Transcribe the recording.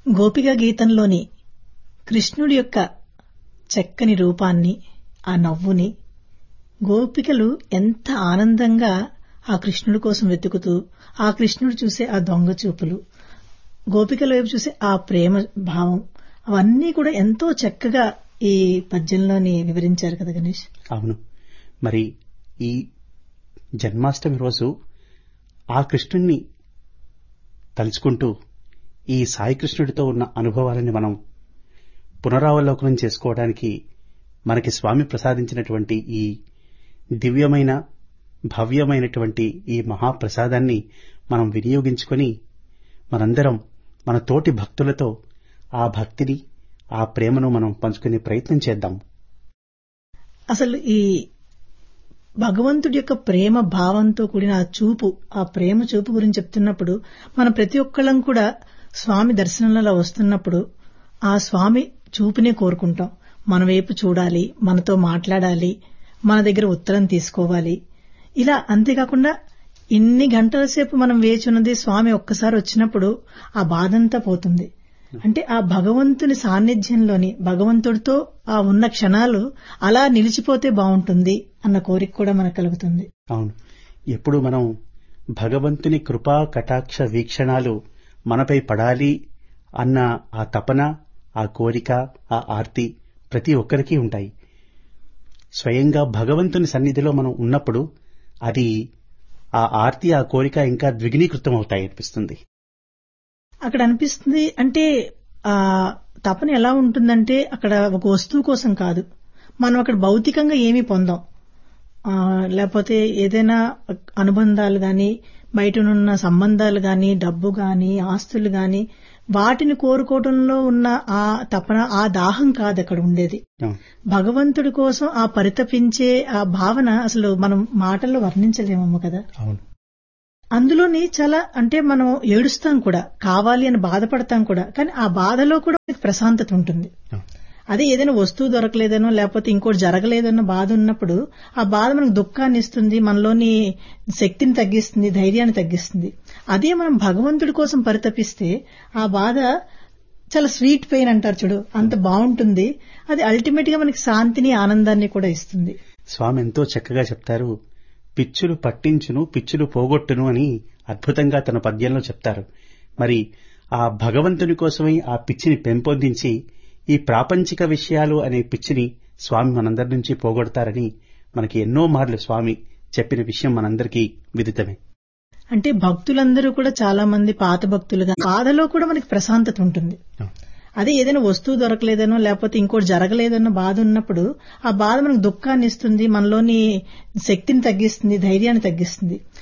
గోపిక గీతంలోని కృష్ణుడి యొక్క చక్కని రూపాన్ని ఆ నవ్వుని గోపికలు ఎంత ఆనందంగా ఆ కృష్ణుడి కోసం వెతుకుతూ ఆ కృష్ణుడు చూసే ఆ దొంగ చూపులు గోపికల వైపు చూసే ఆ ప్రేమ భావం అవన్నీ కూడా ఎంతో చక్కగా ఈ పద్యంలోని వివరించారు కదా గణేష్ అవును మరి ఈ జన్మాష్టమి రోజు ఆ కృష్ణుణ్ణి తలుచుకుంటూ ఈ సాయి కృష్ణుడితో ఉన్న అనుభవాలని మనం పునరావలోకనం చేసుకోవడానికి మనకి స్వామి ప్రసాదించినటువంటి ఈ దివ్యమైన భవ్యమైనటువంటి ఈ మహాప్రసాదాన్ని మనం వినియోగించుకొని మనందరం మన తోటి భక్తులతో ఆ భక్తిని ఆ ప్రేమను మనం పంచుకునే ప్రయత్నం చేద్దాం అసలు ఈ భగవంతుడి యొక్క ప్రేమ భావంతో కూడిన ఆ చూపు ఆ ప్రేమ చూపు గురించి చెప్తున్నప్పుడు మనం ప్రతి ఒక్కళ్ళం కూడా స్వామి దర్శనంలో వస్తున్నప్పుడు ఆ స్వామి చూపునే కోరుకుంటాం మన వైపు చూడాలి మనతో మాట్లాడాలి మన దగ్గర ఉత్తరం తీసుకోవాలి ఇలా అంతేకాకుండా ఇన్ని గంటల సేపు మనం వేచి ఉన్నది స్వామి ఒక్కసారి వచ్చినప్పుడు ఆ బాధంతా పోతుంది అంటే ఆ భగవంతుని సాన్నిధ్యంలోని భగవంతుడితో ఆ ఉన్న క్షణాలు అలా నిలిచిపోతే బాగుంటుంది అన్న కోరిక కూడా మనకు కలుగుతుంది అవును ఎప్పుడు మనం భగవంతుని కృపా కటాక్ష వీక్షణాలు మనపై పడాలి అన్న ఆ తపన ఆ కోరిక ఆ ఆర్తి ప్రతి ఒక్కరికి ఉంటాయి స్వయంగా భగవంతుని సన్నిధిలో మనం ఉన్నప్పుడు అది ఆ ఆర్తి ఆ కోరిక ఇంకా ద్విగుణీకృతం అవుతాయి అనిపిస్తుంది అక్కడ అనిపిస్తుంది అంటే ఆ తపన ఎలా ఉంటుందంటే అక్కడ ఒక వస్తువు కోసం కాదు మనం అక్కడ భౌతికంగా ఏమీ పొందాం లేకపోతే ఏదైనా అనుబంధాలు గాని బయటనున్న సంబంధాలు గాని డబ్బు గాని ఆస్తులు గాని వాటిని కోరుకోవడంలో ఉన్న ఆ తపన ఆ దాహం కాదు అక్కడ ఉండేది భగవంతుడి కోసం ఆ పరితపించే ఆ భావన అసలు మనం మాటల్లో వర్ణించలేమమ్మ కదా అవును అందులోని చాలా అంటే మనం ఏడుస్తాం కూడా కావాలి అని బాధపడతాం కూడా కానీ ఆ బాధలో కూడా ప్రశాంతత ఉంటుంది అదే ఏదైనా వస్తువు దొరకలేదనో లేకపోతే ఇంకోటి జరగలేదన్న బాధ ఉన్నప్పుడు ఆ బాధ మనకు దుఃఖాన్ని ఇస్తుంది మనలోని శక్తిని తగ్గిస్తుంది ధైర్యాన్ని తగ్గిస్తుంది అదే మనం భగవంతుడి కోసం పరితపిస్తే ఆ బాధ చాలా స్వీట్ పెయిన్ అంటారు చూడు అంత బాగుంటుంది అది అల్టిమేట్ గా మనకి శాంతిని ఆనందాన్ని కూడా ఇస్తుంది స్వామి ఎంతో చక్కగా చెప్తారు పిచ్చులు పట్టించును పిచ్చులు పోగొట్టును అని అద్భుతంగా తన పద్యంలో చెప్తారు మరి ఆ భగవంతుని కోసమై ఆ పిచ్చిని పెంపొందించి ఈ ప్రాపంచిక విషయాలు అనే పిచ్చిని స్వామి మనందరి నుంచి పోగొడతారని మనకి ఎన్నో మార్లు స్వామి చెప్పిన విషయం మనందరికీ విదితమే అంటే భక్తులందరూ కూడా చాలా మంది పాత భక్తులుగా బాధలో కూడా మనకి ప్రశాంతత ఉంటుంది అదే ఏదైనా వస్తువు దొరకలేదనో లేకపోతే ఇంకోటి జరగలేదన్న బాధ ఉన్నప్పుడు ఆ బాధ మనకు దుఃఖాన్ని ఇస్తుంది మనలోని శక్తిని తగ్గిస్తుంది ధైర్యాన్ని తగ్గిస్తుంది